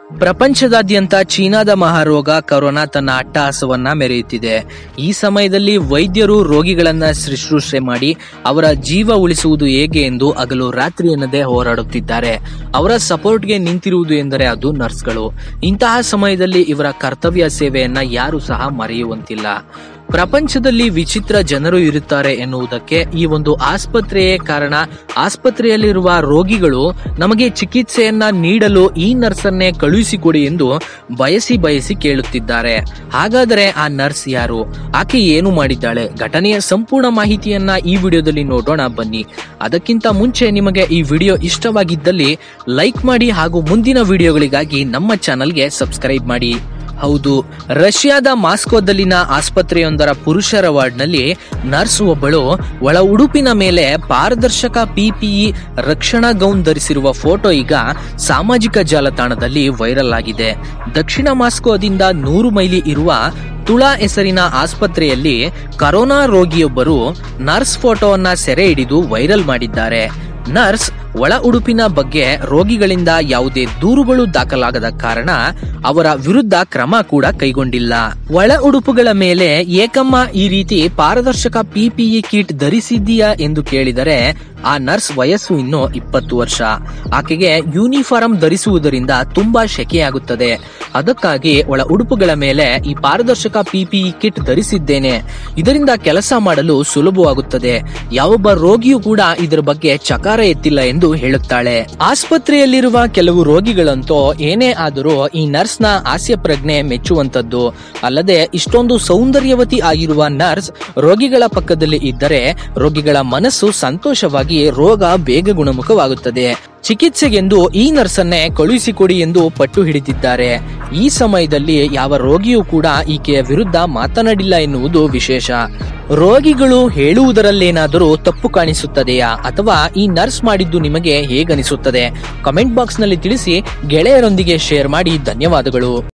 ಪ್ರಪಂಚದಾದ್ಯಂತ ಚೀನಾದ ಮಹಾರೋಗ ಕೊರೋನಾ ತನ್ನ ಅಟ್ಟಹಾಸವನ್ನ ಮೆರೆಯುತ್ತಿದೆ ಈ ಸಮಯದಲ್ಲಿ ವೈದ್ಯರು ರೋಗಿಗಳನ್ನ ಶುಶ್ರೂಷೆ ಮಾಡಿ ಅವರ ಜೀವ ಉಳಿಸುವುದು ಹೇಗೆ ಎಂದು ಹಗಲು ರಾತ್ರಿ ಎನ್ನದೇ ಹೋರಾಡುತ್ತಿದ್ದಾರೆ ಅವರ ಸಪೋರ್ಟ್ಗೆ ನಿಂತಿರುವುದು ಎಂದರೆ ಅದು ನರ್ಸ್ಗಳು ಇಂತಹ ಸಮಯದಲ್ಲಿ ಇವರ ಕರ್ತವ್ಯ ಸೇವೆಯನ್ನ ಯಾರು ಸಹ ಮರೆಯುವಂತಿಲ್ಲ ಪ್ರಪಂಚದಲ್ಲಿ ವಿಚಿತ್ರ ಜನರು ಇರುತ್ತಾರೆ ಎನ್ನುವುದಕ್ಕೆ ಈ ಒಂದು ಆಸ್ಪತ್ರೆಯೇ ಕಾರಣ ಆಸ್ಪತ್ರೆಯಲ್ಲಿರುವ ರೋಗಿಗಳು ನಮಗೆ ಚಿಕಿತ್ಸೆಯನ್ನ ನೀಡಲು ಈ ನರ್ಸನ್ನೇ ಕಳುಹಿಸಿಕೊಡಿ ಎಂದು ಬಯಸಿ ಬಯಸಿ ಕೇಳುತ್ತಿದ್ದಾರೆ ಹಾಗಾದರೆ ಆ ನರ್ಸ್ ಯಾರು ಆಕೆ ಏನು ಮಾಡಿದ್ದಾಳೆ ಘಟನೆಯ ಸಂಪೂರ್ಣ ಮಾಹಿತಿಯನ್ನ ಈ ವಿಡಿಯೋದಲ್ಲಿ ನೋಡೋಣ ಬನ್ನಿ ಅದಕ್ಕಿಂತ ಮುಂಚೆ ನಿಮಗೆ ಈ ವಿಡಿಯೋ ಇಷ್ಟವಾಗಿದ್ದಲ್ಲಿ ಲೈಕ್ ಮಾಡಿ ಹಾಗೂ ಮುಂದಿನ ವಿಡಿಯೋಗಳಿಗಾಗಿ ನಮ್ಮ ಚಾನಲ್ಗೆ ಸಬ್ಸ್ಕ್ರೈಬ್ ಮಾಡಿ ಹೌದು ರಷ್ಯಾದ ಮಾಸ್ಕೋದಲ್ಲಿನ ಆಸ್ಪತ್ರೆಯೊಂದರ ಪುರುಷರ ವಾರ್ಡ್ನಲ್ಲಿ ನರ್ಸ್ ಒಬ್ಬಳು ಒಳ ಉಡುಪಿನ ಮೇಲೆ ಪಾರದರ್ಶಕ ಪಿಪಿಇ ರಕ್ಷಣಾ ಗೌನ್ ಧರಿಸಿರುವ ಫೋಟೋ ಈಗ ಸಾಮಾಜಿಕ ಜಾಲತಾಣದಲ್ಲಿ ವೈರಲ್ ಆಗಿದೆ ದಕ್ಷಿಣ ಮಾಸ್ಕೋದಿಂದ ನೂರು ಮೈಲಿ ಇರುವ ತುಳಾ ಹೆಸರಿನ ಆಸ್ಪತ್ರೆಯಲ್ಲಿ ಕರೋನಾ ರೋಗಿಯೊಬ್ಬರು ನರ್ಸ್ ಫೋಟೋವನ್ನ ಸೆರೆ ಹಿಡಿದು ವೈರಲ್ ಮಾಡಿದ್ದಾರೆ ನರ್ಸ್ ಒಳ ಉಡುಪಿನ ಬಗ್ಗೆ ರೋಗಿಗಳಿಂದ ಯಾವುದೇ ದೂರುಗಳು ದಾಖಲಾಗದ ಕಾರಣ ಅವರ ವಿರುದ್ಧ ಕ್ರಮ ಕೂಡ ಕೈಗೊಂಡಿಲ್ಲ ಒಳ ಉಡುಪುಗಳ ಮೇಲೆ ಏಕಮ್ಮ ಈ ರೀತಿ ಪಾರದರ್ಶಕ ಪಿಪಿಇ ಕಿಟ್ ಧರಿಸಿದ್ದೀಯಾ ಎಂದು ಕೇಳಿದರೆ ಆ ನರ್ಸ್ ವಯಸ್ಸು ಇನ್ನು ಇಪ್ಪತ್ತು ವರ್ಷ ಆಕೆಗೆ ಯೂನಿಫಾರ್ಮ್ ಧರಿಸುವುದರಿಂದ ತುಂಬಾ ಶೆಕೆಯಾಗುತ್ತದೆ ಅದಕ್ಕಾಗಿ ಒಳ ಉಡುಪುಗಳ ಮೇಲೆ ಈ ಪಾರದರ್ಶಕ ಪಿಪಿಇ ಕಿಟ್ ಧರಿಸಿದ್ದೇನೆ ಇದರಿಂದ ಕೆಲಸ ಮಾಡಲು ಸುಲಭವಾಗುತ್ತದೆ ಯಾವೊಬ್ಬ ರೋಗಿಯೂ ಕೂಡ ಇದರ ಬಗ್ಗೆ ಚಕಾರ ಎತ್ತಿಲ್ಲ ಎಂದು ಹೇಳುತ್ತಾಳೆ ಆಸ್ಪತ್ರೆಯಲ್ಲಿರುವ ಕೆಲವು ರೋಗಿಗಳಂತೂ ಏನೇ ಆದರೂ ಈ ನರ್ಸ್ ನ ಹಾಸ್ಯ ಪ್ರಜ್ಞೆ ಮೆಚ್ಚುವಂತದ್ದು ಅಲ್ಲದೆ ಇಷ್ಟೊಂದು ಸೌಂದರ್ಯವತಿ ಆಗಿರುವ ನರ್ಸ್ ರೋಗಿಗಳ ಪಕ್ಕದಲ್ಲಿ ಇದ್ದರೆ ರೋಗಿಗಳ ಮನಸ್ಸು ಸಂತೋಷವಾಗಿ ರೋಗ ಬೇಗ ಗುಣಮುಖವಾಗುತ್ತದೆ ಚಿಕಿತ್ಸೆಗೆಂದು ಈ ನರ್ಸನ್ನೇ ಕಳುಹಿಸಿಕೊಡಿ ಎಂದು ಪಟ್ಟು ಹಿಡಿದಿದ್ದಾರೆ ಈ ಸಮಯದಲ್ಲಿ ಯಾವ ರೋಗಿಯೂ ಕೂಡ ಈಕೆಯ ವಿರುದ್ಧ ಮಾತನಾಡಿಲ್ಲ ಎನ್ನುವುದು ವಿಶೇಷ ರೋಗಿಗಳು ಹೇಳುವುದರಲ್ಲೇನಾದರೂ ತಪ್ಪು ಕಾಣಿಸುತ್ತದೆಯಾ ಅಥವಾ ಈ ನರ್ಸ್ ಮಾಡಿದ್ದು ನಿಮಗೆ ಹೇಗನಿಸುತ್ತದೆ ಕಮೆಂಟ್ ಬಾಕ್ಸ್ ನಲ್ಲಿ ತಿಳಿಸಿ ಗೆಳೆಯರೊಂದಿಗೆ ಶೇರ್ ಮಾಡಿ ಧನ್ಯವಾದಗಳು